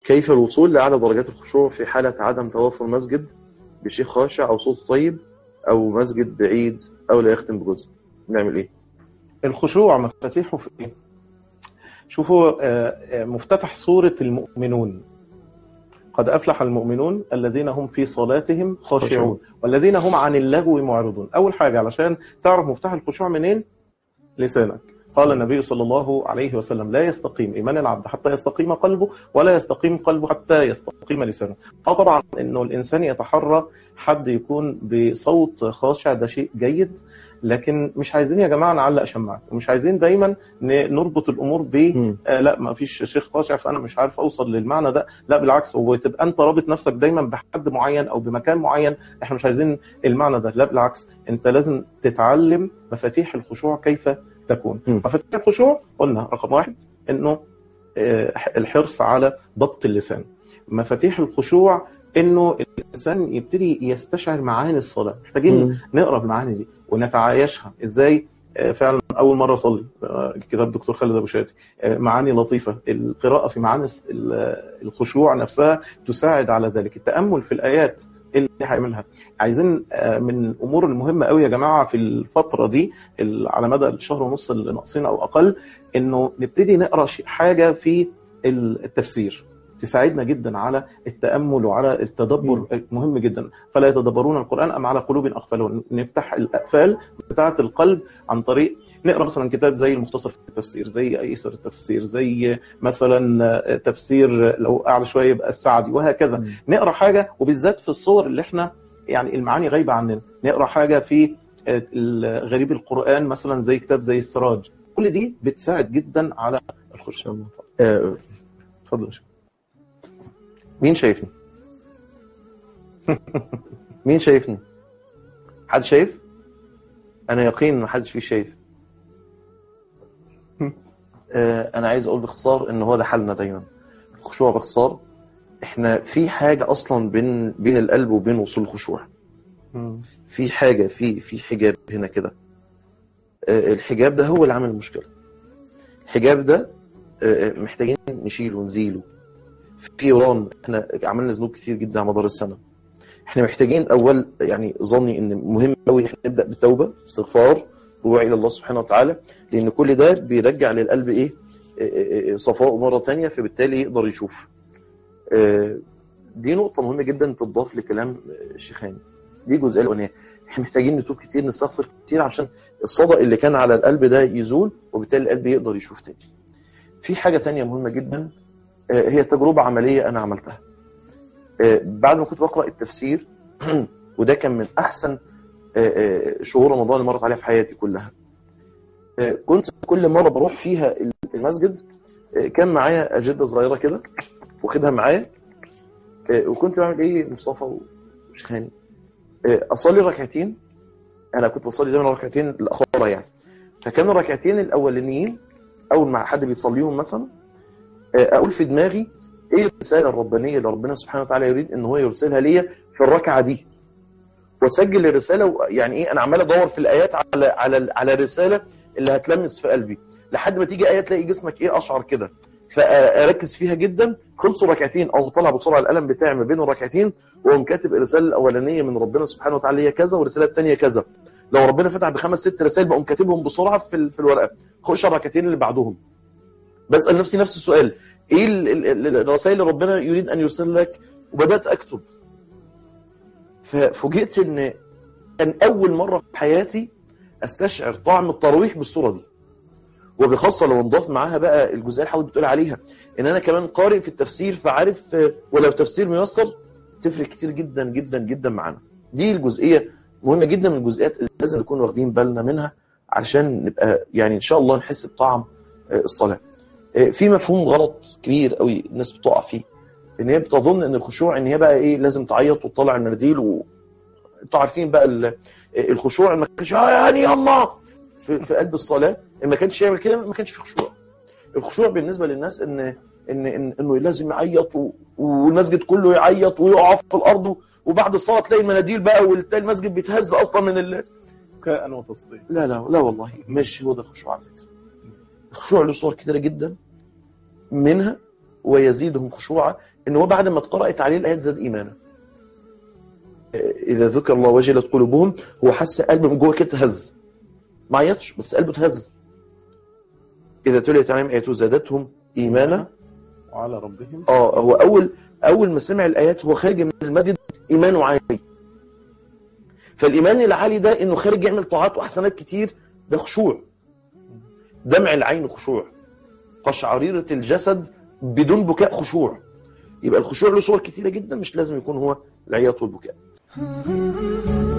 كيف الوصول لأعلى درجات الخشوع في حالة عدم توافر مسجد بشيخ خاشع أو صوت طيب أو مسجد بعيد أو لا يختم بجزء نعمل إيه؟ الخشوع مفاتيحه في ايه؟ شوفوا آه، آه، مفتتح سورة المؤمنون قد أفلح المؤمنون الذين هم في صلاتهم خاشعون خاشعون. والذين هم عن اللغو معرضون أول حاجة علشان تعرف مفتاح الخشوع منين؟ لسانك قال النبي صلى الله عليه وسلم لا يستقيم إيمان العبد حتى يستقيم قلبه ولا يستقيم قلبه حتى يستقيم لسانه اه طبعا انه الانسان يتحرى حد يكون بصوت خاشع ده شيء جيد لكن مش عايزين يا جماعه نعلق شماعات ومش عايزين دايما ن- نربط الامور ب مم. آه لا ما فيش شيخ خاشع فانا مش عارف اوصل للمعنى ده لا بالعكس هو تبقى انت رابط نفسك دايما بحد معين او بمكان معين احنا مش عايزين المعنى ده لا بالعكس انت لازم تتعلم مفاتيح الخشوع كيف تكون مم. مفاتيح الخشوع قلنا رقم واحد انه آه، الحرص على ضبط اللسان مفاتيح الخشوع انه الانسان يبتدي يستشعر معاني الصلاه محتاجين مم. نقرا المعاني دي ونتعايشها ازاي آه، فعلا اول مره اصلي آه، كتاب دكتور خالد ابو شاتي آه، معاني لطيفه القراءه في معاني الس- ال- الخشوع نفسها تساعد على ذلك التامل في الايات اللي هيعملها عايزين آه، من الامور المهمه قوي يا جماعه في الفتره دي ال- على مدى الشهر ونص اللي ناقصين او اقل انه نبتدي نقرا شيء- حاجه في ال- التفسير تساعدنا جدا على التامل وعلى التدبر مهم جدا فلا يتدبرون القران ام على قلوب اقفالون نفتح الاقفال بتاعه القلب عن طريق نقرا مثلا كتاب زي المختصر في التفسير زي ايسر التفسير زي مثلا تفسير لو اعلى شويه يبقى السعدي وهكذا مم. نقرا حاجه وبالذات في الصور اللي احنا يعني المعاني غايبه عننا نقرا حاجه في ال- غريب القران مثلا زي كتاب زي السراج كل دي بتساعد جدا على الخشوع آه، اتفضل يا شيخ. مين شايفني؟ مين شايفني؟ حد شايف؟ أنا يقين إن محدش فيه شايف. آه، أنا عايز أقول باختصار إن هو ده حالنا دايما. الخشوع باختصار إحنا في حاجة أصلا بين بين القلب وبين وصول الخشوع. مم. في حاجة في في حجاب هنا كده. آه، الحجاب ده هو اللي عامل المشكلة. الحجاب ده آه، محتاجين نشيله ونزيله. في ايران احنا عملنا ذنوب كتير جدا على مدار السنه احنا محتاجين اول يعني ظني ان مهم قوي ان احنا نبدا بالتوبه استغفار رجوع الى الله سبحانه وتعالى لان كل ده بيرجع للقلب ايه إيه- إيه- صفاء مره تانية فبالتالي يقدر يشوف آه، دي نقطه مهمه جدا تضاف لكلام آه، شيخاني دي الجزئيه الاولانيه احنا محتاجين نتوب كتير نستغفر كتير عشان الصدى اللي كان على القلب ده يزول وبالتالي القلب يقدر يشوف تاني في حاجه تانية مهمه جدا آه، هي تجربة عملية أنا عملتها آه، بعد ما كنت بقرأ التفسير وده كان من أحسن آه، آه، شهور رمضان اللي مرت عليها في حياتي كلها آه، كنت كل مرة بروح فيها المسجد آه، كان معايا أجندة صغيرة كده واخدها معايا آه، وكنت بعمل إيه مصطفى وشيخاني آه، أصلي ركعتين أنا كنت بصلي دايما ركعتين الأخرى يعني فكان الركعتين الأولانيين أول ما حد بيصليهم مثلا اقول في دماغي ايه الرساله الربانيه اللي ربنا سبحانه وتعالى يريد ان هو يرسلها ليا في الركعه دي واسجل الرساله و- يعني ايه انا عمال ادور في الايات على على على الرساله اللي هتلمس في قلبي لحد ما تيجي ايه تلاقي جسمك ايه اشعر كده فاركز فيها جدا خلصوا ركعتين او طلع بسرعه القلم بتاعي ما بين الركعتين واقوم كاتب الرساله الاولانيه من ربنا سبحانه وتعالى هي كذا والرساله الثانيه كذا لو ربنا فتح بخمس ست رسائل بقوم كاتبهم بسرعه في ال- في الورقه خش على الركعتين اللي بعدهم بسال نفسي نفس السؤال ايه ال- ال- ال- الرسائل اللي ربنا يريد ان يرسل لك وبدات اكتب ففوجئت ان كان اول مره في حياتي استشعر طعم التراويح بالصوره دي وبخاصه لو نضاف معاها بقى الجزئيه اللي حضرتك بتقول عليها ان انا كمان قارئ في التفسير فعارف آه، ولو تفسير ميسر تفرق كتير جدا جدا جدا معانا دي الجزئيه مهمه جدا من الجزئيات اللي لازم نكون واخدين بالنا منها عشان نبقى يعني ان شاء الله نحس بطعم آه، الصلاه آه، في مفهوم غلط كبير قوي الناس بتقع فيه ان هي بتظن ان الخشوع ان هي بقى ايه لازم تعيط وتطلع المناديل و انتوا عارفين بقى ال- الخشوع ما كانش آه يعني يا الله في, في قلب الصلاه ما كانش يعمل كده ما كانش في خشوع الخشوع بالنسبه للناس ان ان, إن انه لازم يعيط و- والمسجد كله يعيط ويقع في الارض وبعد الصلاه تلاقي المناديل بقى وتلاقي المسجد بيتهز اصلا من ال... كائن وتصديق لا لا لا والله مش هو ده الخشوع على فكره الخشوع له صور كتيره جدا منها ويزيدهم خشوعا ان هو بعد ما اتقرأت عليه الايات زاد ايمانا اذا ذكر الله وجلت قلوبهم هو حس قلبه من جوه كده هز ما عيطش بس قلبه اتهز اذا تليت عليهم اياته زادتهم ايمانا وعلى ربهم اه هو اول اول ما سمع الايات هو خارج من المسجد ايمانه عالي فالايمان العالي ده انه خارج يعمل طاعات واحسانات كتير ده خشوع دمع العين خشوع قشعريرة الجسد بدون بكاء خشوع يبقى الخشوع له صور كتيرة جدا مش لازم يكون هو العياط والبكاء